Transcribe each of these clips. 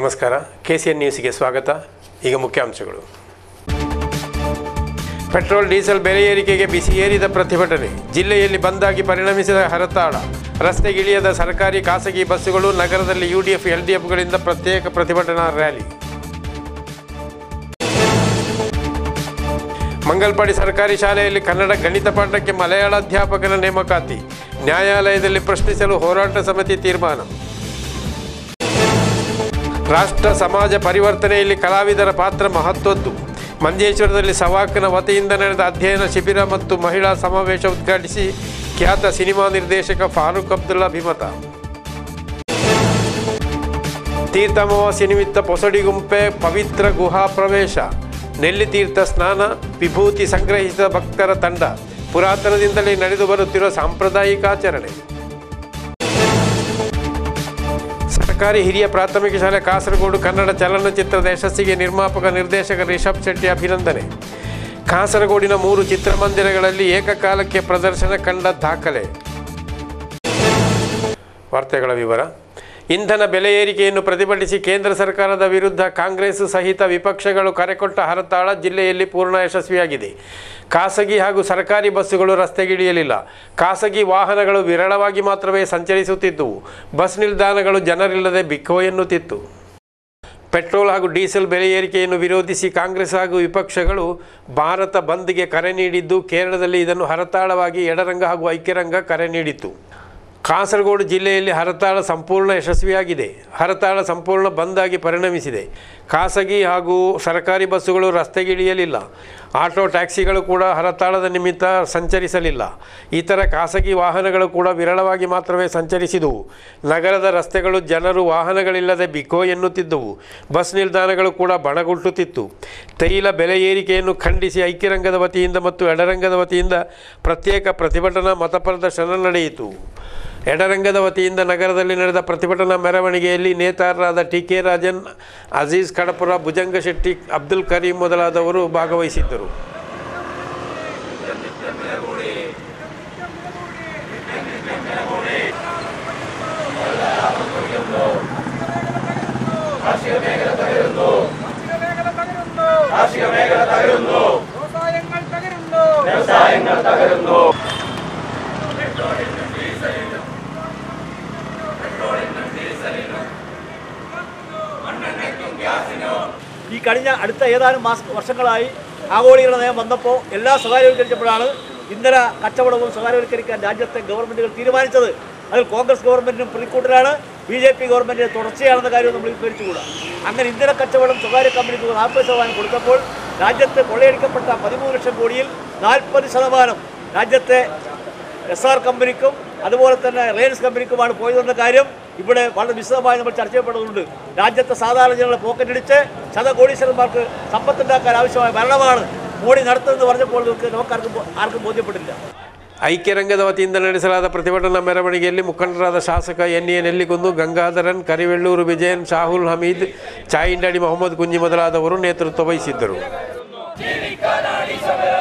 ನಮಸ್ಕಾರ K C N ನ್ಯೂಸ್ಗೆ ಸ್ವಾಗತ ಈಗ ಮುಖ್ಯಾಂಶಗಳು ಪೆಟ್ರೋಲ್ ಡೀಸೆಲ್ ಬೆಲೆ ಏರಿಕೆಗೆ ಬಿಸಿ ಏರಿದ ಪ್ರತಿಭಟನೆ ಜಿಲ್ಲೆಯಲ್ಲಿ ಬಂದಾಗಿ ಪರಿಣಮಿಸಿದ ಹರತಾಳ ರಸ್ತೆಗಿಳಿಯದ ಸರ್ಕಾರಿ ಖಾಸಗಿ ಬಸ್ಸುಗಳು ನಗರದಲ್ಲಿ ಯುಡಿಎಫ್ ಎಲ್ಡಿಎಫ್ಗಳಿಂದ ಪ್ರತ್ಯೇಕ ಪ್ರತಿಭಟನಾ ರ್ಯಾಲಿ ಮಂಗಲ್ಪಾಡಿ ಸರ್ಕಾರಿ ಶಾಲೆಯಲ್ಲಿ ಕನ್ನಡ ಗಣಿತ ಪಾಠಕ್ಕೆ ಮಲಯಾಳ ಅಧ್ಯಾಪಕನ ನೇಮಕಾತಿ ನ್ಯಾಯಾಲಯದಲ್ಲಿ ಪ್ರಶ್ನಿಸಲು ಹೋರಾಟ ಸಮಿತಿ ತೀರ್ಮಾನ ರಾಷ್ಟ್ರ ಸಮಾಜ ಪರಿವರ್ತನೆಯಲ್ಲಿ ಕಲಾವಿದರ ಪಾತ್ರ ಮಹತ್ವದ್ದು ಮಂಜೇಶ್ವರದಲ್ಲಿ ಸವಾಕ್ನ ವತಿಯಿಂದ ನಡೆದ ಅಧ್ಯಯನ ಶಿಬಿರ ಮತ್ತು ಮಹಿಳಾ ಸಮಾವೇಶ ಉದ್ಘಾಟಿಸಿ ಖ್ಯಾತ ಸಿನಿಮಾ ನಿರ್ದೇಶಕ ಫಾರೂಕ್ ಅಬ್ದುಲ್ಲಾ ಅಭಿಮತ ತೀರ್ಥಮವಾಸಿ ನಿಮಿತ್ತ ಪೊಸಡಿ ಗುಂಪೆ ಪವಿತ್ರ ಗುಹಾ ಪ್ರವೇಶ ನೆಲ್ಲಿತೀರ್ಥ ಸ್ನಾನ ವಿಭೂತಿ ಸಂಗ್ರಹಿಸಿದ ಭಕ್ತರ ತಂಡ ಪುರಾತನದಿಂದಲೇ ನಡೆದು ಬರುತ್ತಿರುವ ಸಾಂಪ್ರದಾಯಿಕ ಆಚರಣೆ ಸರ್ಕಾರಿ ಹಿರಿಯ ಪ್ರಾಥಮಿಕ ಶಾಲೆ ಕಾಸರಗೋಡು ಕನ್ನಡ ಚಲನಚಿತ್ರದ ಯಶಸ್ಸಿಗೆ ನಿರ್ಮಾಪಕ ನಿರ್ದೇಶಕ ರಿಷಬ್ ಶೆಟ್ಟಿ ಅಭಿನಂದನೆ ಕಾಸರಗೋಡಿನ ಮೂರು ಚಿತ್ರಮಂದಿರಗಳಲ್ಲಿ ಏಕಕಾಲಕ್ಕೆ ಪ್ರದರ್ಶನ ಕಂಡ ದಾಖಲೆ ವಾರ್ತೆಗಳ ವಿವರ ಇಂಧನ ಬೆಲೆ ಏರಿಕೆಯನ್ನು ಪ್ರತಿಭಟಿಸಿ ಕೇಂದ್ರ ಸರ್ಕಾರದ ವಿರುದ್ಧ ಕಾಂಗ್ರೆಸ್ ಸಹಿತ ವಿಪಕ್ಷಗಳು ಕರೆಕೊಟ್ಟ ಹರತಾಳ ಜಿಲ್ಲೆಯಲ್ಲಿ ಪೂರ್ಣ ಯಶಸ್ವಿಯಾಗಿದೆ ಖಾಸಗಿ ಹಾಗೂ ಸರ್ಕಾರಿ ಬಸ್ಸುಗಳು ರಸ್ತೆಗಿಳಿಯಲಿಲ್ಲ ಖಾಸಗಿ ವಾಹನಗಳು ವಿರಳವಾಗಿ ಮಾತ್ರವೇ ಸಂಚರಿಸುತ್ತಿದ್ದುವು ಬಸ್ ನಿಲ್ದಾಣಗಳು ಜನರಿಲ್ಲದೆ ಬಿಕ್ಕೋ ಎನ್ನುತ್ತಿತ್ತು ಪೆಟ್ರೋಲ್ ಹಾಗೂ ಡೀಸೆಲ್ ಬೆಲೆ ಏರಿಕೆಯನ್ನು ವಿರೋಧಿಸಿ ಕಾಂಗ್ರೆಸ್ ಹಾಗೂ ವಿಪಕ್ಷಗಳು ಭಾರತ ಬಂದ್ಗೆ ಕರೆ ನೀಡಿದ್ದು ಕೇರಳದಲ್ಲಿ ಇದನ್ನು ಹರತಾಳವಾಗಿ ಎಡರಂಗ ಹಾಗೂ ಐಕ್ಯರಂಗ ಕರೆ ನೀಡಿತು ಕಾಸರಗೋಡು ಜಿಲ್ಲೆಯಲ್ಲಿ ಹರತಾಳ ಸಂಪೂರ್ಣ ಯಶಸ್ವಿಯಾಗಿದೆ ಹರತಾಳ ಸಂಪೂರ್ಣ ಬಂದಾಗಿ ಪರಿಣಮಿಸಿದೆ ಖಾಸಗಿ ಹಾಗೂ ಸರ್ಕಾರಿ ಬಸ್ಸುಗಳು ರಸ್ತೆಗಿಳಿಯಲಿಲ್ಲ ಆಟೋ ಟ್ಯಾಕ್ಸಿಗಳು ಕೂಡ ಹರತಾಳದ ನಿಮಿತ್ತ ಸಂಚರಿಸಲಿಲ್ಲ ಇತರ ಖಾಸಗಿ ವಾಹನಗಳು ಕೂಡ ವಿರಳವಾಗಿ ಮಾತ್ರವೇ ಸಂಚರಿಸಿದುವು ನಗರದ ರಸ್ತೆಗಳು ಜನರು ವಾಹನಗಳಿಲ್ಲದೆ ಬಿಕೋ ಎನ್ನುತ್ತಿದ್ದುವು ಬಸ್ ನಿಲ್ದಾಣಗಳು ಕೂಡ ಬಣಗುಟ್ಟುತ್ತಿತ್ತು ತೈಲ ಬೆಲೆ ಏರಿಕೆಯನ್ನು ಖಂಡಿಸಿ ಐಕ್ಯರಂಗದ ವತಿಯಿಂದ ಮತ್ತು ಎಡರಂಗದ ವತಿಯಿಂದ ಪ್ರತ್ಯೇಕ ಪ್ರತಿಭಟನಾ ಮತ ಪ್ರದರ್ಶನ ನಡೆಯಿತು ಎಡರಂಗದ ವತಿಯಿಂದ ನಗರದಲ್ಲಿ ನಡೆದ ಪ್ರತಿಭಟನಾ ಮೆರವಣಿಗೆಯಲ್ಲಿ ನೇತಾರರಾದ ಟಿ ಕೆ ರಾಜನ್ ಅಜೀಜ್ ಕಡಪುರ ಭುಜಂಗ ಶೆಟ್ಟಿ ಅಬ್ದುಲ್ ಕರೀಂ ಮೊದಲಾದವರು ಭಾಗವಹಿಸಿದ್ದರು കാർഷിക മേഖല തകരുന്നു വ്യവസായങ്ങൾ തകരുന്നു വ്യവസായങ്ങൾ തകരുന്നു ഈ കഴിഞ്ഞ അടുത്ത ഏതാനും മാസ വർഷങ്ങളായി ആഗോളീകരണ നയം വന്നപ്പോൾ എല്ലാം സ്വകാര്യവൽക്കരിച്ചപ്പോഴാണ് ഇന്ധന കച്ചവടവും സ്വകാര്യവൽക്കരിക്കാൻ രാജ്യത്തെ ഗവൺമെൻറ്റുകൾ തീരുമാനിച്ചത് അതിൽ കോൺഗ്രസ് ഗവൺമെൻറ്റിനും പ്രതിക്കൂട്ടിലാണ് ബി ജെ പി ഗവൺമെൻറ്റിന് തുടർച്ചയാണെന്ന കാര്യം നമ്മൾ വിസ്മരിച്ചുകൂടാ അങ്ങനെ ഇന്ധന കച്ചവടം സ്വകാര്യ കമ്പനിക്ക് നാൽപ്പത് ശതമാനം കൊടുത്തപ്പോൾ രാജ്യത്ത് കൊള്ളയടിക്കപ്പെട്ട പതിമൂന്ന് ലക്ഷം കോടിയിൽ നാൽപ്പത് ശതമാനം രാജ്യത്തെ എസ് ആർ കമ്പനിക്കും അതുപോലെ തന്നെ റിലയൻസ് കമ്പനിക്കുമാണ് പോയതെന്ന കാര്യം ഇവിടെ വളരെ വിശദമായി നമ്മൾ ചർച്ച ചെയ്യപ്പെടുന്നുണ്ട് രാജ്യത്തെ സാധാരണ ജനങ്ങളെ പോക്കറ്റടിച്ച് ശതകോടീശ്വരന്മാർക്ക് സമ്പത്തുണ്ടാക്കാൻ ആവശ്യമായ ഭരണമാണ് മോഡി നടത്തുന്നത് പറഞ്ഞപ്പോൾ നമുക്ക് നമുക്കാർക്കും ബോ- ആർക്കും ബോധ്യപ്പെട്ടില്ല ಐಕ್ಯರಂಗದ ವತಿಯಿಂದ ನಡೆಸಲಾದ ಪ್ರತಿಭಟನಾ ಮೆರವಣಿಗೆಯಲ್ಲಿ ಮುಖಂಡರಾದ ಶಾಸಕ ಎನ್ ಎ ನೆಲ್ಲಿಗುಂದು ಗಂಗಾಧರನ್ ಕರಿವೆಳ್ಳೂರು ವಿಜಯನ್ ಶಾಹುಲ್ ಹಮೀದ್ ಚಾಯಿಂಡಾಡಿ ಮೊಹಮ್ಮದ್ ಕುಂಜಿ ಮೊದಲಾದವರು ನೇತೃತ್ವ ವಹಿಸಿದ್ದರು ജീവിക്കാനാണ്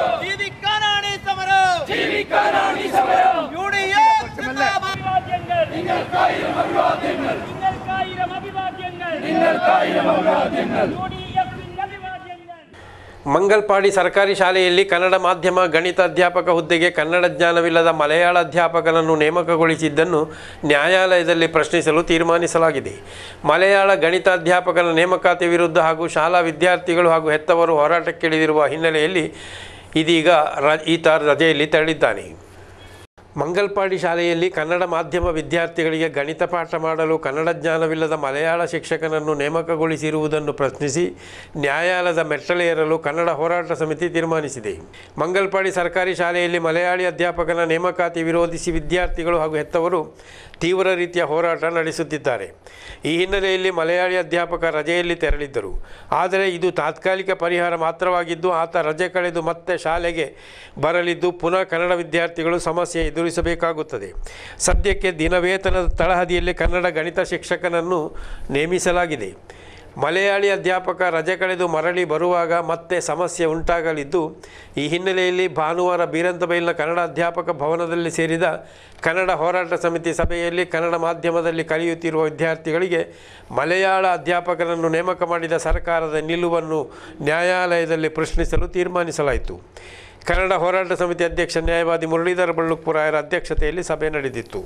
സമരം ജീവിക്കാനാണ് സമരം യു ഡി എഫ് അഭിവാദ്യങ്ങൾ നിങ്ങൾക്കായിരം അഭിവാദ്യങ്ങൾ നിങ്ങൾക്കായിരം അഭിവാദ്യങ്ങൾ നിങ്ങൾക്കായിരം അഭിവാദ്യങ്ങൾ യു ഡി എഫിന്റെ അഭിവാദ്യങ്ങൾ ಮಂಗಲ್ಪಾಡಿ ಸರ್ಕಾರಿ ಶಾಲೆಯಲ್ಲಿ ಕನ್ನಡ ಮಾಧ್ಯಮ ಗಣಿತ ಅಧ್ಯಾಪಕ ಹುದ್ದೆಗೆ ಕನ್ನಡ ಜ್ಞಾನವಿಲ್ಲದ ಮಲಯಾಳ ಅಧ್ಯಾಪಕನನ್ನು ನೇಮಕಗೊಳಿಸಿದ್ದನ್ನು ನ್ಯಾಯಾಲಯದಲ್ಲಿ ಪ್ರಶ್ನಿಸಲು ತೀರ್ಮಾನಿಸಲಾಗಿದೆ ಮಲಯಾಳ ಗಣಿತ ಅಧ್ಯಾಪಕನ ನೇಮಕಾತಿ ವಿರುದ್ಧ ಹಾಗೂ ಶಾಲಾ ವಿದ್ಯಾರ್ಥಿಗಳು ಹಾಗೂ ಹೆತ್ತವರು ಹೋರಾಟಕ್ಕಿಳಿದಿರುವ ಹಿನ್ನೆಲೆಯಲ್ಲಿ ಇದೀಗ ರ ಈತ ರಜೆಯಲ್ಲಿ ತೆರಳಿದ್ದಾನೆ ಮಂಗಲ್ಪಾಡಿ ಶಾಲೆಯಲ್ಲಿ ಕನ್ನಡ ಮಾಧ್ಯಮ ವಿದ್ಯಾರ್ಥಿಗಳಿಗೆ ಗಣಿತ ಪಾಠ ಮಾಡಲು ಕನ್ನಡ ಜ್ಞಾನವಿಲ್ಲದ ಮಲಯಾಳ ಶಿಕ್ಷಕನನ್ನು ನೇಮಕಗೊಳಿಸಿರುವುದನ್ನು ಪ್ರಶ್ನಿಸಿ ನ್ಯಾಯಾಲಯದ ಮೆಟ್ಟಲೇರಲು ಕನ್ನಡ ಹೋರಾಟ ಸಮಿತಿ ತೀರ್ಮಾನಿಸಿದೆ ಮಂಗಲ್ಪಾಡಿ ಸರ್ಕಾರಿ ಶಾಲೆಯಲ್ಲಿ ಮಲಯಾಳಿ ಅಧ್ಯಾಪಕನ ನೇಮಕಾತಿ ವಿರೋಧಿಸಿ ವಿದ್ಯಾರ್ಥಿಗಳು ಹಾಗೂ ಹೆತ್ತವರು ತೀವ್ರ ರೀತಿಯ ಹೋರಾಟ ನಡೆಸುತ್ತಿದ್ದಾರೆ ಈ ಹಿನ್ನೆಲೆಯಲ್ಲಿ ಮಲಯಾಳಿ ಅಧ್ಯಾಪಕ ರಜೆಯಲ್ಲಿ ತೆರಳಿದ್ದರು ಆದರೆ ಇದು ತಾತ್ಕಾಲಿಕ ಪರಿಹಾರ ಮಾತ್ರವಾಗಿದ್ದು ಆತ ರಜೆ ಕಳೆದು ಮತ್ತೆ ಶಾಲೆಗೆ ಬರಲಿದ್ದು ಪುನಃ ಕನ್ನಡ ವಿದ್ಯಾರ್ಥಿಗಳು ಸಮಸ್ಯೆ ಎದುರಿಸಬೇಕಾಗುತ್ತದೆ ಸದ್ಯಕ್ಕೆ ದಿನವೇತನದ ತಳಹದಿಯಲ್ಲಿ ಕನ್ನಡ ಗಣಿತ ಶಿಕ್ಷಕನನ್ನು ನೇಮಿಸಲಾಗಿದೆ ಮಲಯಾಳಿ ಅಧ್ಯಾಪಕ ರಜೆ ಕಳೆದು ಮರಳಿ ಬರುವಾಗ ಮತ್ತೆ ಸಮಸ್ಯೆ ಉಂಟಾಗಲಿದ್ದು ಈ ಹಿನ್ನೆಲೆಯಲ್ಲಿ ಭಾನುವಾರ ಬೀರಂತಬೈಲ್ನ ಕನ್ನಡ ಅಧ್ಯಾಪಕ ಭವನದಲ್ಲಿ ಸೇರಿದ ಕನ್ನಡ ಹೋರಾಟ ಸಮಿತಿ ಸಭೆಯಲ್ಲಿ ಕನ್ನಡ ಮಾಧ್ಯಮದಲ್ಲಿ ಕಲಿಯುತ್ತಿರುವ ವಿದ್ಯಾರ್ಥಿಗಳಿಗೆ ಮಲಯಾಳ ಅಧ್ಯಾಪಕರನ್ನು ನೇಮಕ ಮಾಡಿದ ಸರ್ಕಾರದ ನಿಲುವನ್ನು ನ್ಯಾಯಾಲಯದಲ್ಲಿ ಪ್ರಶ್ನಿಸಲು ತೀರ್ಮಾನಿಸಲಾಯಿತು ಕನ್ನಡ ಹೋರಾಟ ಸಮಿತಿ ಅಧ್ಯಕ್ಷ ನ್ಯಾಯವಾದಿ ಮುರಳೀಧರ ಬಳ್ಳುಕ್ಕುರಾಯರ ಅಧ್ಯಕ್ಷತೆಯಲ್ಲಿ ಸಭೆ ನಡೆದಿತ್ತು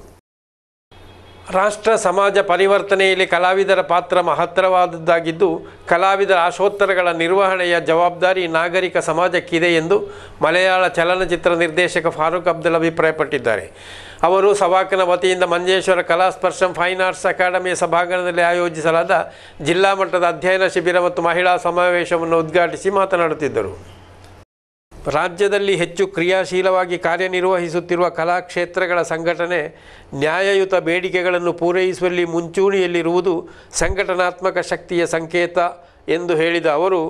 ರಾಷ್ಟ್ರ ಸಮಾಜ ಪರಿವರ್ತನೆಯಲ್ಲಿ ಕಲಾವಿದರ ಪಾತ್ರ ಮಹತ್ತರವಾದದ್ದಾಗಿದ್ದು ಕಲಾವಿದರ ಆಶೋತ್ತರಗಳ ನಿರ್ವಹಣೆಯ ಜವಾಬ್ದಾರಿ ನಾಗರಿಕ ಸಮಾಜಕ್ಕಿದೆ ಎಂದು ಮಲಯಾಳ ಚಲನಚಿತ್ರ ನಿರ್ದೇಶಕ ಫಾರೂಕ್ ಅಬ್ದುಲ್ ಅಭಿಪ್ರಾಯಪಟ್ಟಿದ್ದಾರೆ ಅವರು ಸವಾಕನ ವತಿಯಿಂದ ಮಂಜೇಶ್ವರ ಕಲಾಸ್ಪರ್ಶಂ ಫೈನ್ ಆರ್ಟ್ಸ್ ಅಕಾಡೆಮಿಯ ಸಭಾಂಗಣದಲ್ಲಿ ಆಯೋಜಿಸಲಾದ ಜಿಲ್ಲಾ ಮಟ್ಟದ ಅಧ್ಯಯನ ಶಿಬಿರ ಮತ್ತು ಮಹಿಳಾ ಸಮಾವೇಶವನ್ನು ಉದ್ಘಾಟಿಸಿ ಮಾತನಾಡುತ್ತಿದ್ದರು ರಾಜ್ಯದಲ್ಲಿ ಹೆಚ್ಚು ಕ್ರಿಯಾಶೀಲವಾಗಿ ಕಾರ್ಯನಿರ್ವಹಿಸುತ್ತಿರುವ ಕಲಾಕ್ಷೇತ್ರಗಳ ಸಂಘಟನೆ ನ್ಯಾಯಯುತ ಬೇಡಿಕೆಗಳನ್ನು ಪೂರೈಸುವಲ್ಲಿ ಮುಂಚೂಣಿಯಲ್ಲಿರುವುದು ಸಂಘಟನಾತ್ಮಕ ಶಕ್ತಿಯ ಸಂಕೇತ ಎಂದು ಹೇಳಿದ ಅವರು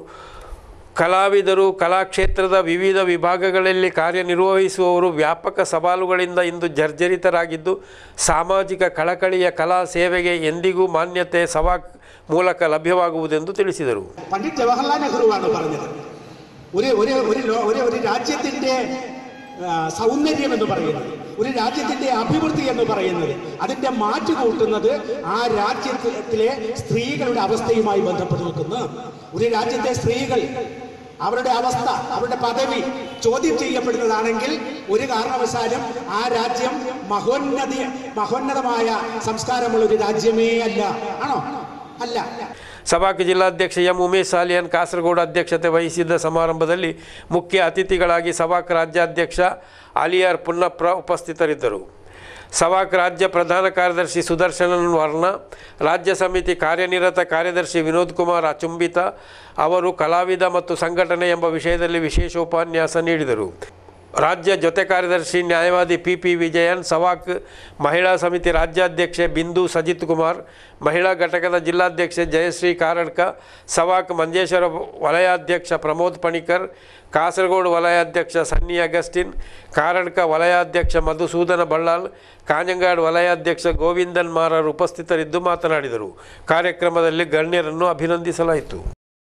ಕಲಾವಿದರು ಕಲಾಕ್ಷೇತ್ರದ ವಿವಿಧ ವಿಭಾಗಗಳಲ್ಲಿ ಕಾರ್ಯನಿರ್ವಹಿಸುವವರು ವ್ಯಾಪಕ ಸವಾಲುಗಳಿಂದ ಇಂದು ಜರ್ಜರಿತರಾಗಿದ್ದು ಸಾಮಾಜಿಕ ಕಳಕಳಿಯ ಕಲಾ ಸೇವೆಗೆ ಎಂದಿಗೂ ಮಾನ್ಯತೆ ಸವಾ ಮೂಲಕ ലഭ്യമാകുವುದೆಂದು ತಿಳಿಸಿದರು പണ്ഡിറ്റ് ജവഹർലാൽ നെഹ്റുവാണ് പറഞ്ഞത് ഒരു ഒരു ഒരു ലോ- ഒരു ഒരു രാജ്യത്തിന്റെ ആ, സൗന്ദര്യം എന്ന് പറയുന്നത് ഒരു രാജ്യത്തിന്റെ അഭിവൃദ്ധി എന്ന് പറയുന്നത് അതിന്റെ മാറ്റു കൂട്ടുന്നത് ആ രാജ്യത്തിലെ സ്ത്രീകളുടെ അവസ്ഥയുമായി ബന്ധപ്പെട്ട് നിൽക്കുന്നു ഒരു രാജ്യത്തെ സ്ത്രീകൾ അവരുടെ അവസ്ഥ അവരുടെ പദവി ചോദ്യം ചെയ്യപ്പെടുന്നതാണെങ്കിൽ ഒരു കാരണവശാലും ആ രാജ്യം മഹോന്നതി മഹോന്നതമായ സംസ്കാരമുള്ള ഒരു രാജ്യമേ അല്ല ആണോ അല്ല ಸಭಾಕ್ಕೆ ಜಿಲ್ಲಾಧ್ಯಕ್ಷ ಎಂ ಉಮೇಶ್ ಸಾಲಿಯನ್ ಕಾಸರಗೋಡು ಅಧ್ಯಕ್ಷತೆ ವಹಿಸಿದ್ದ ಸಮಾರಂಭದಲ್ಲಿ ಮುಖ್ಯ ಅತಿಥಿಗಳಾಗಿ ಸಭಾಕ್ ರಾಜ್ಯಾಧ್ಯಕ್ಷ ಅಲಿಯಾರ್ ಪುನ್ನಪ್ರ ಉಪಸ್ಥಿತರಿದ್ದರು ಸಭಾಕ್ ರಾಜ್ಯ ಪ್ರಧಾನ ಕಾರ್ಯದರ್ಶಿ ಸುದರ್ಶನನ್ ವರ್ಣ ರಾಜ್ಯ ಸಮಿತಿ ಕಾರ್ಯನಿರತ ಕಾರ್ಯದರ್ಶಿ ವಿನೋದ್ ಕುಮಾರ್ ಅಚುಂಬಿತ ಅವರು ಕಲಾವಿದ ಮತ್ತು ಸಂಘಟನೆ ಎಂಬ ವಿಷಯದಲ್ಲಿ ವಿಶೇಷ ಉಪನ್ಯಾಸ ನೀಡಿದರು ರಾಜ್ಯ ಜೊತೆ ಕಾರ್ಯದರ್ಶಿ ನ್ಯಾಯವಾದಿ ಪಿ ಪಿ ವಿಜಯನ್ ಸವಾಕ್ ಮಹಿಳಾ ಸಮಿತಿ ರಾಜ್ಯಾಧ್ಯಕ್ಷೆ ಬಿಂದು ಸಜಿತ್ ಕುಮಾರ್ ಮಹಿಳಾ ಘಟಕದ ಜಿಲ್ಲಾಧ್ಯಕ್ಷೆ ಜಯಶ್ರೀ ಕಾರಡ್ಕ ಸವಾಕ್ ಮಂಜೇಶ್ವರ ವಲಯಾಧ್ಯಕ್ಷ ಪ್ರಮೋದ್ ಪಣಿಕರ್ ಕಾಸರಗೋಡು ವಲಯಾಧ್ಯಕ್ಷ ಸನ್ನಿ ಅಗಸ್ಟಿನ್ ಕಾರಡ್ಕ ವಲಯಾಧ್ಯಕ್ಷ ಮಧುಸೂದನ ಬಳ್ಳಾಲ್ ಕಾಂಜಂಗಾಡ್ ವಲಯಾಧ್ಯಕ್ಷ ಗೋವಿಂದನ್ ಮಾರರ್ ಉಪಸ್ಥಿತರಿದ್ದು ಮಾತನಾಡಿದರು ಕಾರ್ಯಕ್ರಮದಲ್ಲಿ ಗಣ್ಯರನ್ನು ಅಭಿನಂದಿಸಲಾಯಿತು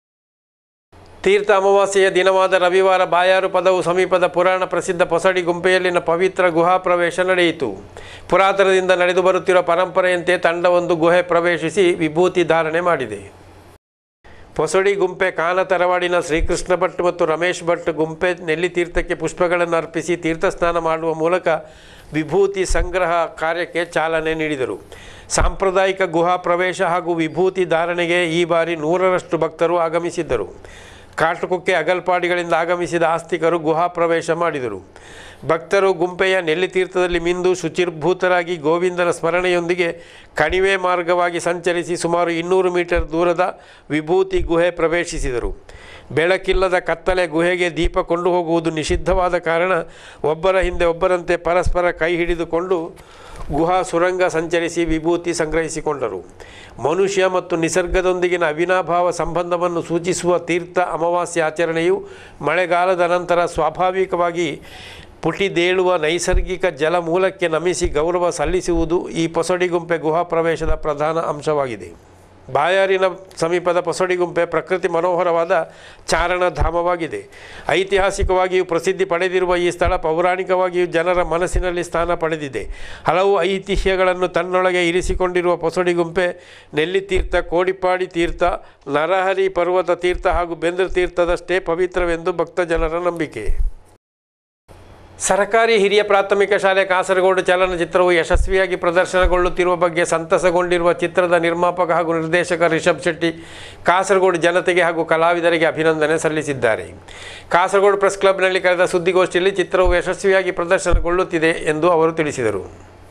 ತೀರ್ಥ ಅಮಾವಾಸ್ಯೆಯ ದಿನವಾದ ರವಿವಾರ ಬಾಯಾರು ಪದವು ಸಮೀಪದ ಪುರಾಣ ಪ್ರಸಿದ್ಧ ಪೊಸಡಿ ಗುಂಪೆಯಲ್ಲಿನ ಪವಿತ್ರ ಗುಹಾ ಪ್ರವೇಶ ನಡೆಯಿತು ಪುರಾತನದಿಂದ ನಡೆದು ಬರುತ್ತಿರುವ ಪರಂಪರೆಯಂತೆ ತಂಡವೊಂದು ಗುಹೆ ಪ್ರವೇಶಿಸಿ ವಿಭೂತಿ ಧಾರಣೆ ಮಾಡಿದೆ ಪೊಸಡಿ ಗುಂಪೆ ಕಾನ ತರವಾಡಿನ ಶ್ರೀಕೃಷ್ಣ ಭಟ್ ಮತ್ತು ರಮೇಶ್ ಭಟ್ ಗುಂಪೆ ನೆಲ್ಲಿ ತೀರ್ಥಕ್ಕೆ ಪುಷ್ಪಗಳನ್ನು ಅರ್ಪಿಸಿ ತೀರ್ಥಸ್ನಾನ ಮಾಡುವ ಮೂಲಕ ವಿಭೂತಿ ಸಂಗ್ರಹ ಕಾರ್ಯಕ್ಕೆ ಚಾಲನೆ ನೀಡಿದರು ಸಾಂಪ್ರದಾಯಿಕ ಗುಹಾ ಪ್ರವೇಶ ಹಾಗೂ ವಿಭೂತಿ ಧಾರಣೆಗೆ ಈ ಬಾರಿ ನೂರರಷ್ಟು ಭಕ್ತರು ಆಗಮಿಸಿದ್ದರು ಕಾಟುಕುಕ್ಕೆ ಅಗಲ್ಪಾಡಿಗಳಿಂದ ಆಗಮಿಸಿದ ಆಸ್ತಿಕರು ಗುಹಾ ಪ್ರವೇಶ ಮಾಡಿದರು ಭಕ್ತರು ಗುಂಪೆಯ ನೆಲ್ಲಿತೀರ್ಥದಲ್ಲಿ ಮಿಂದು ಶುಚಿರ್ಭೂತರಾಗಿ ಗೋವಿಂದನ ಸ್ಮರಣೆಯೊಂದಿಗೆ ಕಣಿವೆ ಮಾರ್ಗವಾಗಿ ಸಂಚರಿಸಿ ಸುಮಾರು ಇನ್ನೂರು ಮೀಟರ್ ದೂರದ ವಿಭೂತಿ ಗುಹೆ ಪ್ರವೇಶಿಸಿದರು ಬೆಳಕಿಲ್ಲದ ಕತ್ತಲೆ ಗುಹೆಗೆ ದೀಪ ಕೊಂಡು ಹೋಗುವುದು ನಿಷಿದ್ಧವಾದ ಕಾರಣ ಒಬ್ಬರ ಹಿಂದೆ ಒಬ್ಬರಂತೆ ಪರಸ್ಪರ ಕೈ ಹಿಡಿದುಕೊಂಡು ಗುಹಾ ಸುರಂಗ ಸಂಚರಿಸಿ ವಿಭೂತಿ ಸಂಗ್ರಹಿಸಿಕೊಂಡರು ಮನುಷ್ಯ ಮತ್ತು ನಿಸರ್ಗದೊಂದಿಗಿನ ಅವಿನಾಭಾವ ಸಂಬಂಧವನ್ನು ಸೂಚಿಸುವ ತೀರ್ಥ ಅಮಾವಾಸ್ಯ ಆಚರಣೆಯು ಮಳೆಗಾಲದ ನಂತರ ಸ್ವಾಭಾವಿಕವಾಗಿ ಪುಟಿದೇಳುವ ನೈಸರ್ಗಿಕ ಜಲಮೂಲಕ್ಕೆ ನಮಿಸಿ ಗೌರವ ಸಲ್ಲಿಸುವುದು ಈ ಪೊಸಡಿಗುಂಪೆ ಗುಹಾ ಪ್ರವೇಶದ ಪ್ರಧಾನ ಅಂಶವಾಗಿದೆ ಬಾಯಾರಿನ ಸಮೀಪದ ಪೊಸಡಿಗುಂಪೆ ಪ್ರಕೃತಿ ಮನೋಹರವಾದ ಚಾರಣಧಾಮವಾಗಿದೆ ಐತಿಹಾಸಿಕವಾಗಿಯೂ ಪ್ರಸಿದ್ಧಿ ಪಡೆದಿರುವ ಈ ಸ್ಥಳ ಪೌರಾಣಿಕವಾಗಿಯೂ ಜನರ ಮನಸ್ಸಿನಲ್ಲಿ ಸ್ಥಾನ ಪಡೆದಿದೆ ಹಲವು ಐತಿಹ್ಯಗಳನ್ನು ತನ್ನೊಳಗೆ ಇರಿಸಿಕೊಂಡಿರುವ ಪೊಸಡಿಗುಂಪೆ ನೆಲ್ಲಿತೀರ್ಥ ಕೋಡಿಪಾಡಿ ತೀರ್ಥ ನರಹರಿ ಪರ್ವತ ತೀರ್ಥ ಹಾಗೂ ಬೆಂದ್ರ ತೀರ್ಥದಷ್ಟೇ ಪವಿತ್ರವೆಂದು ಭಕ್ತಜನರ ನಂಬಿಕೆ ಸರ್ಕಾರಿ ಹಿರಿಯ ಪ್ರಾಥಮಿಕ ಶಾಲೆ ಕಾಸರಗೋಡು ಚಲನಚಿತ್ರವು ಯಶಸ್ವಿಯಾಗಿ ಪ್ರದರ್ಶನಗೊಳ್ಳುತ್ತಿರುವ ಬಗ್ಗೆ ಸಂತಸಗೊಂಡಿರುವ ಚಿತ್ರದ ನಿರ್ಮಾಪಕ ಹಾಗೂ ನಿರ್ದೇಶಕ ರಿಷಬ್ ಶೆಟ್ಟಿ ಕಾಸರಗೋಡು ಜನತೆಗೆ ಹಾಗೂ ಕಲಾವಿದರಿಗೆ ಅಭಿನಂದನೆ ಸಲ್ಲಿಸಿದ್ದಾರೆ ಕಾಸರಗೋಡು ಪ್ರೆಸ್ ಕ್ಲಬ್ನಲ್ಲಿ ಕರೆದ ಸುದ್ದಿಗೋಷ್ಠಿಯಲ್ಲಿ ಚಿತ್ರವು ಯಶಸ್ವಿಯಾಗಿ ಪ್ರದರ್ಶನಗೊಳ್ಳುತ್ತಿದೆ ಎಂದು ಅವರು ತಿಳಿಸಿದರು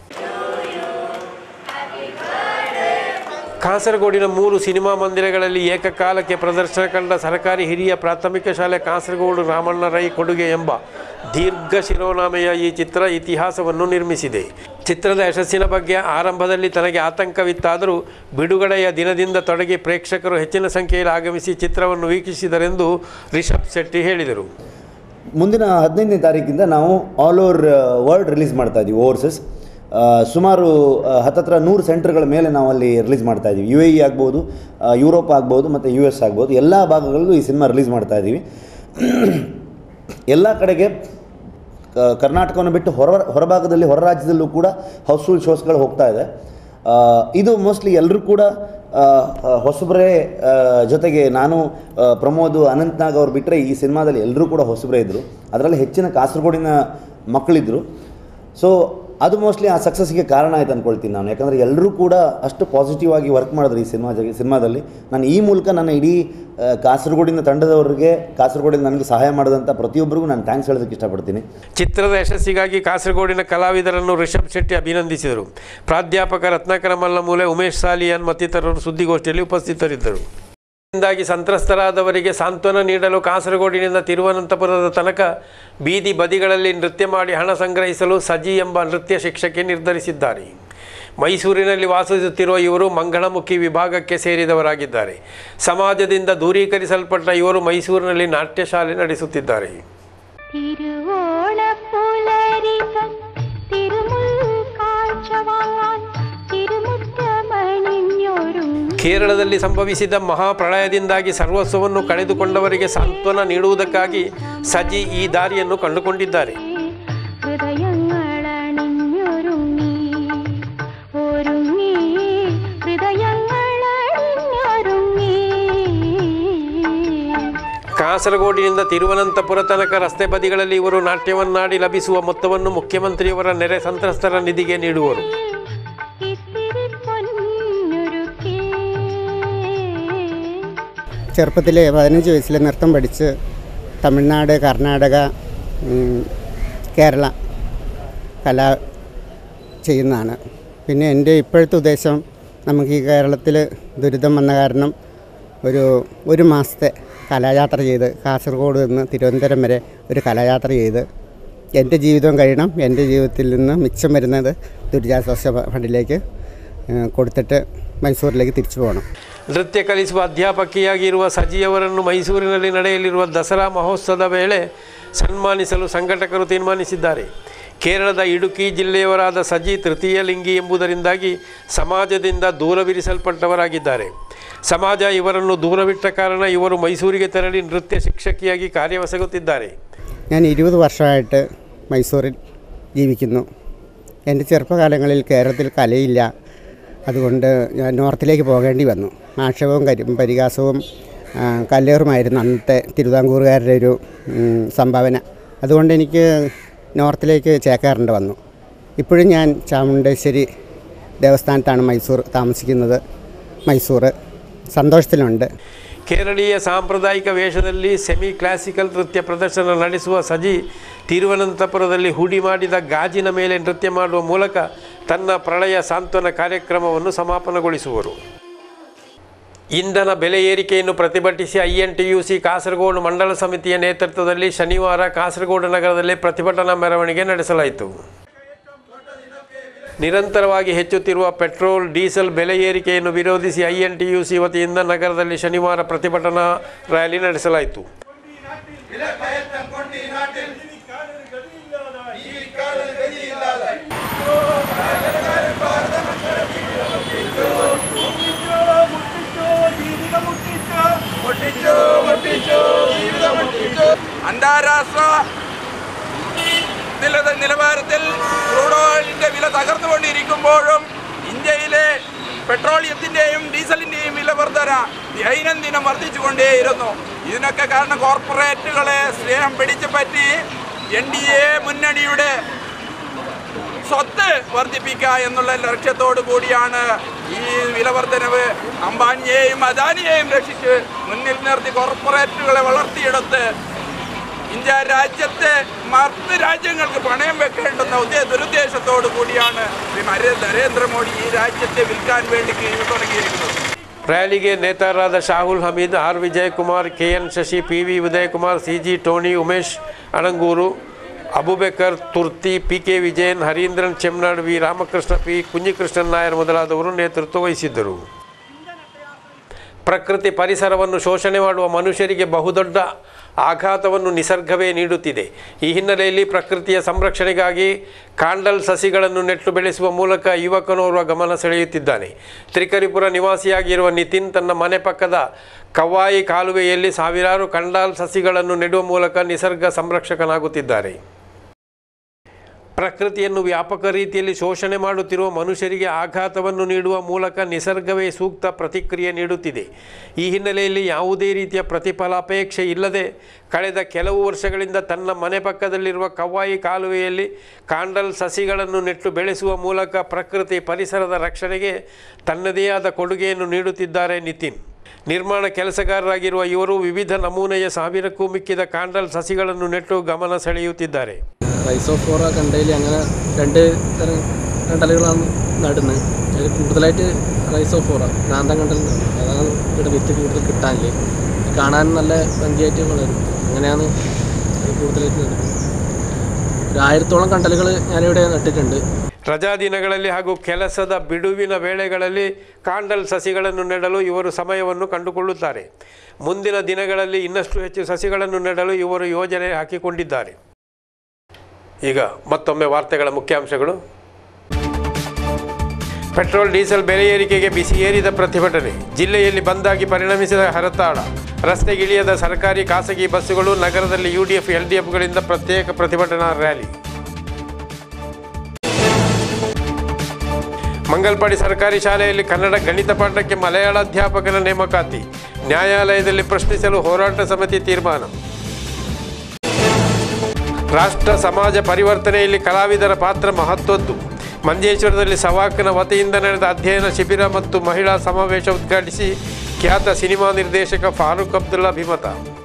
ಕಾಸರಗೋಡಿನ ಮೂರು ಸಿನಿಮಾ ಮಂದಿರಗಳಲ್ಲಿ ಏಕಕಾಲಕ್ಕೆ ಪ್ರದರ್ಶನ ಕಂಡ ಸರ್ಕಾರಿ ಹಿರಿಯ ಪ್ರಾಥಮಿಕ ಶಾಲೆ ಕಾಸರಗೋಡು ರಾಮಣ್ಣ ರೈ ಕೊಡುಗೆ ಎಂಬ ದೀರ್ಘ ಶಿರೋನಾಮೆಯ ಈ ಚಿತ್ರ ಇತಿಹಾಸವನ್ನು ನಿರ್ಮಿಸಿದೆ ಚಿತ್ರದ ಯಶಸ್ಸಿನ ಬಗ್ಗೆ ಆರಂಭದಲ್ಲಿ ತನಗೆ ಆತಂಕವಿತ್ತಾದರೂ ಬಿಡುಗಡೆಯ ದಿನದಿಂದ ತೊಡಗಿ ಪ್ರೇಕ್ಷಕರು ಹೆಚ್ಚಿನ ಸಂಖ್ಯೆಯಲ್ಲಿ ಆಗಮಿಸಿ ಚಿತ್ರವನ್ನು ವೀಕ್ಷಿಸಿದರೆಂದು ರಿಷಬ್ ಶೆಟ್ಟಿ ಹೇಳಿದರು ಮುಂದಿನ ಹದಿನೈದನೇ ತಾರೀಕಿಂದ ನಾವು ಆಲ್ ಓವರ್ ವರ್ಲ್ಡ್ ರಿಲೀಸ್ ಮಾಡ್ತಾ ಇದ್ದೀವಿ ಓವರ್ಸಸ್ ಆ, ಸುಮಾರು ಆ, ಹತ್ತತ್ರ ನೂರು ಸೆಂಟರ್ಗಳ ಮೇಲೆ ನಾವು ಅಲ್ಲಿ ರಿಲೀಸ್ ಮಾಡ್ತಾ ಇದ್ದೀವಿ ಯು ಎ ಇ ಆಗ್ಬೋದು ಆ, ಯುರೋಪ್ ಆಗ್ಬೋದು ಮತ್ತು ಯು ಎಸ್ ಆಗ್ಬೋದು ಎಲ್ಲ ಭಾಗಗಳಲ್ಲೂ ಈ ಸಿನಿಮಾ ರಿಲೀಸ್ ಮಾಡ್ತಾ ಇದ್ದೀವಿ ಎಲ್ಲ ಕಡೆಗೆ ಕ- ಕರ್ನಾಟಕವನ್ನು ಬಿಟ್ಟು ಹೊರ ಹೊರಭಾಗದಲ್ಲಿ ಹೊರ ರಾಜ್ಯದಲ್ಲೂ ಕೂಡ ಹೌಸ್ಫುಲ್ ಶೋಸ್ಗಳು ಹೋಗ್ತಾ ಇದೆ ಆ, ಇದು ಮೋಸ್ಟ್ಲಿ ಎಲ್ಲರೂ ಕೂಡ ಆ, ಆ, ಹೊಸಬ್ರೇ ಆ, ಜೊತೆಗೆ ನಾನು ಆ, ಪ್ರಮೋದ್ ಅನಂತ್ನಾಗ್ ಅವ್ರು ಬಿಟ್ಟರೆ ಈ ಸಿನಿಮಾದಲ್ಲಿ ಎಲ್ಲರೂ ಕೂಡ ಹೊಸಬ್ರೇ ಇದ್ದರು ಅದರಲ್ಲಿ ಹೆಚ್ಚಿನ ಕಾಸರಗೋಡಿನ ಮಕ್ಕಳಿದ್ದರು ಸೊ ಅದು ಮೋಸ್ಟ್ಲಿ ಆ ಸಕ್ಸಸ್ಗೆ ಕಾರಣ ಆಯ್ತು ಅಂದ್ಕೊಳ್ತೀನಿ ನಾನು ಯಾಕಂದರೆ ಎಲ್ಲರೂ ಕೂಡ ಅಷ್ಟು ಪಾಸಿಟಿವ್ ಆಗಿ ವರ್ಕ್ ಮಾಡಿದ್ರು ಈ ಸಿನಿಮಾ ಜಗ ಸಿನಿಮಾದಲ್ಲಿ ನಾನು ಈ ಮೂಲಕ ನನ್ನ ಇಡೀ ಆ, ಕಾಸರಗೋಡಿನ ತಂಡದವರಿಗೆ ಕಾಸರಗೋಡಿನ ನನಗೆ ಸಹಾಯ ಮಾಡಿದಂಥ ಪ್ರತಿಯೊಬ್ಬರಿಗೂ ನಾನು ಥ್ಯಾಂಕ್ಸ್ ಹೇಳೋದಕ್ಕೆ ಇಷ್ಟಪಡ್ತೀನಿ ಚಿತ್ರದ ಯಶಸ್ಸಿಗಾಗಿ ಕಾಸರಗೋಡಿನ ಕಲಾವಿದರನ್ನು ರಿಷಬ್ ಶೆಟ್ಟಿ ಅಭಿನಂದಿಸಿದರು ಪ್ರಾಧ್ಯಾಪಕ ರತ್ನಾಕರ ಮಲ್ಲಮೂಲೆ ಉಮೇಶ್ ಸಾಲಿಯಾನ್ ಮತ್ತಿತರರು ಸುದ್ದಿಗೋಷ್ಠಿಯಲ್ಲಿ ಉಪಸ್ಥಿತರಿದ್ದರು ಾಗಿ ಸಂತ್ರಸ್ತರಾದವರಿಗೆ ಸಾಂತ್ವನ ನೀಡಲು ಕಾಸರಗೋಡಿನಿಂದ ತಿರುವನಂತಪುರದ ತನಕ ಬೀದಿ ಬದಿಗಳಲ್ಲಿ ನೃತ್ಯ ಮಾಡಿ ಹಣ ಸಂಗ್ರಹಿಸಲು ಸಜಿ ಎಂಬ ನೃತ್ಯ ಶಿಕ್ಷಕಿ ನಿರ್ಧರಿಸಿದ್ದಾರೆ ಮೈಸೂರಿನಲ್ಲಿ ವಾಸಿಸುತ್ತಿರುವ ಇವರು ಮಂಗಳಮುಖಿ ವಿಭಾಗಕ್ಕೆ ಸೇರಿದವರಾಗಿದ್ದಾರೆ ಸಮಾಜದಿಂದ ದೂರೀಕರಿಸಲ್ಪಟ್ಟ ಇವರು ಮೈಸೂರಿನಲ್ಲಿ ನಾಟ್ಯ ಶಾಲೆ ನಡೆಸುತ್ತಿದ್ದಾರೆ തിരുവോണപ്പുലരിതൻ തിരുമുൽ കാഴ്ചവാൻ തിരുമുറ്റമണിഞ്ഞൊരുങ്ങി ಕೇರಳದಲ್ಲಿ ಸಂಭವಿಸಿದ ಮಹಾಪ್ರಳಯದಿಂದಾಗಿ ಸರ್ವಸ್ವವನ್ನು ಕಳೆದುಕೊಂಡವರಿಗೆ ಸಾಂತ್ವನ ನೀಡುವುದಕ್ಕಾಗಿ ಸಜಿ ಈ ದಾರಿಯನ್ನು ಕಂಡುಕೊಂಡಿದ್ದಾರೆ ഹൃദയങ്ങളണിഞ്ഞൊരുങ്ങി ഒരുങ്ങി ഹൃദയങ്ങളണിഞ്ഞൊരുങ്ങി ಕಾಸರಗೋಡಿನಿಂದ ತಿರುವನಂತಪುರ ತನಕ ರಸ್ತೆ ಬದಿಗಳಲ್ಲಿ ಇವರು ನಾಟ್ಯವನ್ನಾಡಿ ಲಭಿಸುವ ಮೊತ್ತವನ್ನು മുഖ്യമന്ത്രിಯವರ ನೆರೆ ಸಂತ್ರಸ್ತರ ನಿಧಿಗೆ ನೀಡುವರು ഇത്തിരി പൊന്നുരുക്കേ ചെറുപ്പത്തിൽ പതിനഞ്ച് വയസ്സിൽ നൃത്തം പഠിച്ച് തമിഴ്നാട് കർണാടക ഉം, കേരള കല ചെയ്യുന്നതാണ് പിന്നെ എൻ്റെ ഇപ്പോഴത്തെ ഉദ്ദേശം നമുക്ക് ഈ കേരളത്തിൽ ദുരിതം വന്ന കാരണം ഒരു ഒരു മാസത്തെ കലായാത്ര ചെയ്ത് കാസർഗോഡ് നിന്ന് തിരുവനന്തപുരം വരെ ഒരു കലായാത്ര ചെയ്ത് എൻ്റെ ജീവിതം കഴിയണം എൻ്റെ ജീവിതത്തിൽ നിന്ന് മിച്ചം വരുന്നത് ദുരിതാശ്വാസ ഫണ്ടിലേക്ക് ഏഹ്, കൊടുത്തിട്ട് മൈസൂരിലേക്ക് തിരിച്ചു പോകണം ನೃತ್ಯ ಕಲಿಸುವ ಅಧ್ಯಾಪಕಿಯಾಗಿರುವ ಸಜಿಯವರನ್ನು ಮೈಸೂರಿನಲ್ಲಿ ನಡೆಯಲಿರುವ ದಸರಾ ಮಹೋತ್ಸವದ ವೇಳೆ ಸನ್ಮಾನಿಸಲು ಸಂಘಟಕರು ತೀರ್ಮಾನಿಸಿದ್ದಾರೆ ಕೇರಳದ ಇಡುಕಿ ಜಿಲ್ಲೆಯವರಾದ ಸಜಿ ತೃತೀಯ ಲಿಂಗಿ ಎಂಬುದರಿಂದಾಗಿ ಸಮಾಜದಿಂದ ದೂರವಿರಿಸಲ್ಪಟ್ಟವರಾಗಿದ್ದಾರೆ ಸಮಾಜ ಇವರನ್ನು ದೂರವಿಟ್ಟ ಕಾರಣ ಇವರು ಮೈಸೂರಿಗೆ ತೆರಳಿ ನೃತ್ಯ ಶಿಕ್ಷಕಿಯಾಗಿ ಕಾರ್ಯವೆಸಗುತ್ತಿದ್ದಾರೆ ഞാൻ ഇരുപത് വർഷമായിട്ട് മൈസൂരിൽ ജീവിക്കുന്നു എൻ്റെ ചെറുപ്പകാലങ്ങളിൽ കേരളത്തിൽ കലയില്ല അതുകൊണ്ട് ഞാൻ നോർത്തിലേക്ക് പോകേണ്ടി വന്നു ആക്ഷേപവും കരി പരിഹാസവും ആ, കല്ലേറുമായിരുന്നു അന്നത്തെ തിരുവിതാംകൂറുകാരുടെ ഒരു ഉം, സംഭാവന അതുകൊണ്ട് എനിക്ക് നോർത്തിലേക്ക് ചേക്കാറുണ്ട് വന്നു ഇപ്പോഴും ഞാൻ ചാമുണ്ടേശ്വരി ദേവസ്ഥാനത്താണ് മൈസൂർ താമസിക്കുന്നത് മൈസൂർ സന്തോഷത്തിലുണ്ട് ಕೇರಳೀಯ ಸಾಂಪ್ರದಾಯಿಕ ವೇಷದಲ್ಲಿ ಸೆಮಿ ಕ್ಲಾಸಿಕಲ್ ನೃತ್ಯ ಪ್ರದರ್ಶನ ನಡೆಸುವ ಸಜಿ ತಿರುವನಂತಪುರದಲ್ಲಿ ಹೂಡಿ ಮಾಡಿದ ಗಾಜಿನ ಮೇಲೆ ನೃತ್ಯ ಮಾಡುವ ಮೂಲಕ ತನ್ನ ಪ್ರಳಯ ಸಾಂತ್ವನ ಕಾರ್ಯಕ್ರಮವನ್ನು ಸಮಾಪನಗೊಳಿಸುವರು ಇಂಧನ ಬೆಲೆ ಏರಿಕೆಯನ್ನು ಪ್ರತಿಭಟಿಸಿ ಐಎನ್ಟಿಯುಸಿ ಕಾಸರಗೋಡು ಮಂಡಲ ಸಮಿತಿಯ ನೇತೃತ್ವದಲ್ಲಿ ಶನಿವಾರ ಕಾಸರಗೋಡು ನಗರದಲ್ಲಿ ಪ್ರತಿಭಟನಾ ಮೆರವಣಿಗೆ ನಡೆಸಲಾಯಿತು ನಿರಂತರವಾಗಿ ಹೆಚ್ಚುತ್ತಿರುವ ಪೆಟ್ರೋಲ್ ಡೀಸೆಲ್ ಬೆಲೆ ಏರಿಕೆಯನ್ನು ವಿರೋಧಿಸಿ ಐಎನ್ಟಿಯುಸಿ ವತಿಯಿಂದ ನಗರದಲ್ಲಿ ಶನಿವಾರ ಪ್ರತಿಭಟನಾ ರ್ಯಾಲಿ ನಡೆಸಲಾಯಿತು അന്താരാഷ്ട്ര നില- നിലവാരത്തിൽ ക്രൂഡ് ഓയിലിന്റെ വില തകർന്നുകൊണ്ടിരിക്കുമ്പോഴും ഇന്ത്യയിലെ പെട്രോളിയത്തിന്റെയും ഡീസലിന്റെയും വില വർധന ദൈനംദിനം വർദ്ധിച്ചുകൊണ്ടേയിരുന്നു ഇതിനൊക്കെ കാരണം കോർപ്പറേറ്റുകളെ സ്നേഹം പിടിച്ചു പറ്റി എൻ ഡി എ മുന്നണിയുടെ സ്വത്ത് വർദ്ധിപ്പിക്കുക എന്നുള്ള ലക്ഷ്യത്തോടു കൂടിയാണ് ഈ വിലവർദ്ധനവ് അംബാനിയെയും അദാനിയെയും രക്ഷിച്ച് മുന്നിൽ നിർത്തി കോർപ്പറേറ്റുകളെ വളർത്തിയെടുത്ത് ഇന്ത്യ രാജ്യത്തെ മറ്റ് രാജ്യങ്ങൾക്ക് പണയം വെക്കേണ്ടുന്ന ഉദ്ദേ ദുരുദ്ദേശത്തോടു കൂടിയാണ് ശ്രീ നരേ- നരേന്ദ്രമോദി ഈ രാജ്യത്തെ വിൽക്കാൻ വേണ്ടി കീഴിൽ തുടങ്ങിയിരിക്കുന്നത് ರ್ಯಾಲಿಗೆ ನೇತಾರರಾದ Shahul Hameed R Vijayakumar K N Shashi P V Udayakumar C G Tony Umesh Anangur Abubakar Thurthi P K Vijayan Harindran Chemnad V Ramakrishna P Kunhikrishnan Nair ಮೊದಲಾದವರು ನೇತೃತ್ವ ವಹಿಸಿದ್ದರು ಪ್ರಕೃತಿ ಪರಿಸರವನ್ನು ಶೋಷಣೆ ಮಾಡುವ ಮನುಷ್ಯರಿಗೆ ಬಹುದೊಡ್ಡ ಆಘಾತವನ್ನು ನಿಸರ್ಗವೇ ನೀಡುತ್ತಿದೆ ಈ ಹಿನ್ನೆಲೆಯಲ್ಲಿ ಪ್ರಕೃತಿಯ ಸಂರಕ್ಷಣೆಗಾಗಿ ಕಾಂಡಲ್ ಸಸಿಗಳನ್ನು ನೆಟ್ಟು ಬೆಳೆಸುವ ಮೂಲಕ ಯುವಕನೋರ್ವ ಗಮನ ಸೆಳೆಯುತ್ತಿದ್ದಾನೆ ತ್ರಿಕರಿಪುರ ನಿವಾಸಿಯಾಗಿರುವ ನಿತಿನ್ ತನ್ನ ಮನೆ ಪಕ್ಕದ ಕವ್ವಾಯಿ ಕಾಲುವೆಯಲ್ಲಿ ಸಾವಿರಾರು ಕಂಡಾಲ್ ಸಸಿಗಳನ್ನು ನೆಡುವ ಮೂಲಕ ನಿಸರ್ಗ ಸಂರಕ್ಷಕನಾಗುತ್ತಿದ್ದಾರೆ ಪ್ರಕೃತಿಯನ್ನು ವ್ಯಾಪಕ ರೀತಿಯಲ್ಲಿ ಶೋಷಣೆ ಮಾಡುತ್ತಿರುವ ಮನುಷ್ಯರಿಗೆ ಆಘಾತವನ್ನು ನೀಡುವ ಮೂಲಕ ನಿಸರ್ಗವೇ ಸೂಕ್ತ ಪ್ರತಿಕ್ರಿಯೆ ನೀಡುತ್ತಿದೆ ಈ ಹಿನ್ನೆಲೆಯಲ್ಲಿ ಯಾವುದೇ ರೀತಿಯ ಪ್ರತಿಫಲಾಪೇಕ್ಷೆ ಇಲ್ಲದೆ ಕಳೆದ ಕೆಲವು ವರ್ಷಗಳಿಂದ ತನ್ನ ಮನೆ ಪಕ್ಕದಲ್ಲಿರುವ ಕವ್ವಾಯಿ ಕಾಲುವೆಯಲ್ಲಿ ಕಾಂಡಲ್ ಸಸಿಗಳನ್ನು ನೆಟ್ಟು ಬೆಳೆಸುವ ಮೂಲಕ ಪ್ರಕೃತಿ ಪರಿಸರದ ರಕ್ಷಣೆಗೆ ತನ್ನದೇ ಆದ ಕೊಡುಗೆಯನ್ನು ನೀಡುತ್ತಿದ್ದಾರೆ ನಿತಿನ್ ನಿರ್ಮಾಣ ಕೆಲಸಗಾರರಾಗಿರುವ ಇವರು ವಿವಿಧ ನಮೂನೆಯ ಸಾವಿರಕ್ಕೂ ಮಿಕ್ಕಿದ ಕಾಂಡಲ್ സസിಗಳನ್ನು ನೆಟ್ಟು ಗಮನ ಸೆಳೆಯುತ್ತಿದ್ದಾರೆ റൈസോഫോറ കണ്ടയിൽ അങ്ങനെ രണ്ട് തരം കണ്ടലുകളാണ് നടുന്നത് അതിൽ കൂടുതലായിട്ട് റൈസോഫോറ ഭ്രാന്തം കണ്ടൽ അതാണ് ഇവിടെ വിത്ത് കൂടുതൽ കിട്ടാനില്ലേ കാണാൻ നല്ല ഭംഗിയായിട്ട് വളരും അങ്ങനെയാണ് ഇത് കൂടുതലായിട്ട് നടുന്നത് ഒരു ആയിരത്തോളം കണ്ടലുകൾ ഞാനിവിടെ നട്ടിട്ടുണ്ട് ರಜಾ ದಿನಗಳಲ್ಲಿ ಹಾಗೂ ಕೆಲಸದ ಬಿಡುವಿನ ವೇಳೆಗಳಲ್ಲಿ ಕಾಂಡಲ್ ಸಸಿಗಳನ್ನು ನೆಡಲು ಇವರು ಸಮಯವನ್ನು ಕಂಡುಕೊಳ್ಳುತ್ತಾರೆ ಮುಂದಿನ ದಿನಗಳಲ್ಲಿ ಇನ್ನಷ್ಟು ಹೆಚ್ಚು ಸಸಿಗಳನ್ನು ನೆಡಲು ಇವರು ಯೋಜನೆ ಹಾಕಿಕೊಂಡಿದ್ದಾರೆ ಈಗ ಮತ್ತೊಮ್ಮೆ ವಾರ್ತೆಗಳ ಮುಖ್ಯಾಂಶಗಳು ಪೆಟ್ರೋಲ್ ಡೀಸೆಲ್ ಬೆಲೆ ಏರಿಕೆಗೆ ಬಿಸಿ ಏರಿದ ಪ್ರತಿಭಟನೆ ಜಿಲ್ಲೆಯಲ್ಲಿ ಬಂದಾಗಿ ಪರಿಣಮಿಸಿದ ಹರತಾಳ ರಸ್ತೆಗಿಳಿಯದ ಸರ್ಕಾರಿ ಖಾಸಗಿ ಬಸ್ಸುಗಳು ನಗರದಲ್ಲಿ ಯುಡಿಎಫ್ ಎಲ್ಡಿಎಫ್ಗಳಿಂದ ಪ್ರತ್ಯೇಕ ಪ್ರತಿಭಟನಾ ರ್ಯಾಲಿ ಮಂಗಲ್ಪಾಡಿ ಸರ್ಕಾರಿ ಶಾಲೆಯಲ್ಲಿ ಕನ್ನಡ ಗಣಿತ ಪಾಠಕ್ಕೆ ಮಲಯಾಳ ಅಧ್ಯಾಪಕನ ನೇಮಕಾತಿ ನ್ಯಾಯಾಲಯದಲ್ಲಿ ಪ್ರಶ್ನಿಸಲು ಹೋರಾಟ ಸಮಿತಿ ತೀರ್ಮಾನ ರಾಷ್ಟ್ರ ಸಮಾಜ ಪರಿವರ್ತನೆಯಲ್ಲಿ ಕಲಾವಿದರ ಪಾತ್ರ ಮಹತ್ವದ್ದು ಮಂಜೇಶ್ವರದಲ್ಲಿ ಸವಾಕ್ನ ವತಿಯಿಂದ ನಡೆದ ಅಧ್ಯಯನ ಶಿಬಿರ ಮತ್ತು ಮಹಿಳಾ ಸಮಾವೇಶ ಉದ್ಘಾಟಿಸಿ ಖ್ಯಾತ ಸಿನಿಮಾ ನಿರ್ದೇಶಕ ಫಾರೂಕ್ ಅಬ್ದುಲ್ಲಾ ಅಭಿಮತ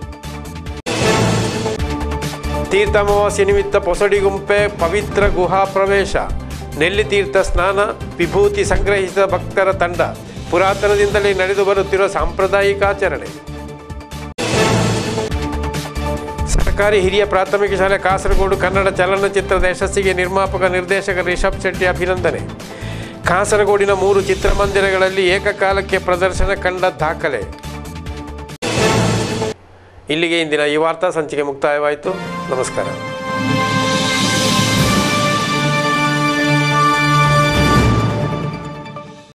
ತೀರ್ಥಮವಾಸಿ ನಿಮಿತ್ತ ಪೊಸಡಿ ಗುಂಪೆ ಪವಿತ್ರ ಗುಹಾ ಪ್ರವೇಶ ನೆಲ್ಲಿತೀರ್ಥ ಸ್ನಾನ ವಿಭೂತಿ ಸಂಗ್ರಹಿಸಿದ ಭಕ್ತರ ತಂಡ ಪುರಾತನದಿಂದಲೇ ನಡೆದು ಬರುತ್ತಿರುವ ಸಾಂಪ್ರದಾಯಿಕ ಆಚರಣೆ ಸರ್ಕಾರಿ ಹಿರಿಯ ಪ್ರಾಥಮಿಕ ಶಾಲೆ ಕಾಸರಗೋಡು ಕನ್ನಡ ಚಲನಚಿತ್ರದ ಯಶಸ್ಸಿಗೆ ನಿರ್ಮಾಪಕ ನಿರ್ದೇಶಕ ರಿಷಬ್ ಶೆಟ್ಟಿ ಅಭಿನಂದನೆ ಕಾಸರಗೋಡಿನ ಮೂರು ಚಿತ್ರಮಂದಿರಗಳಲ್ಲಿ ಏಕಕಾಲಕ್ಕೆ ಪ್ರದರ್ಶನ ಕಂಡ ದಾಖಲೆ ಇಲ್ಲಿಗೆ ಇಂದಿನ ಈ ವಾರ್ತಾ ಸಂಚಿಕೆ ಮುಕ್ತಾಯವಾಯಿತು ನಮಸ್ಕಾರ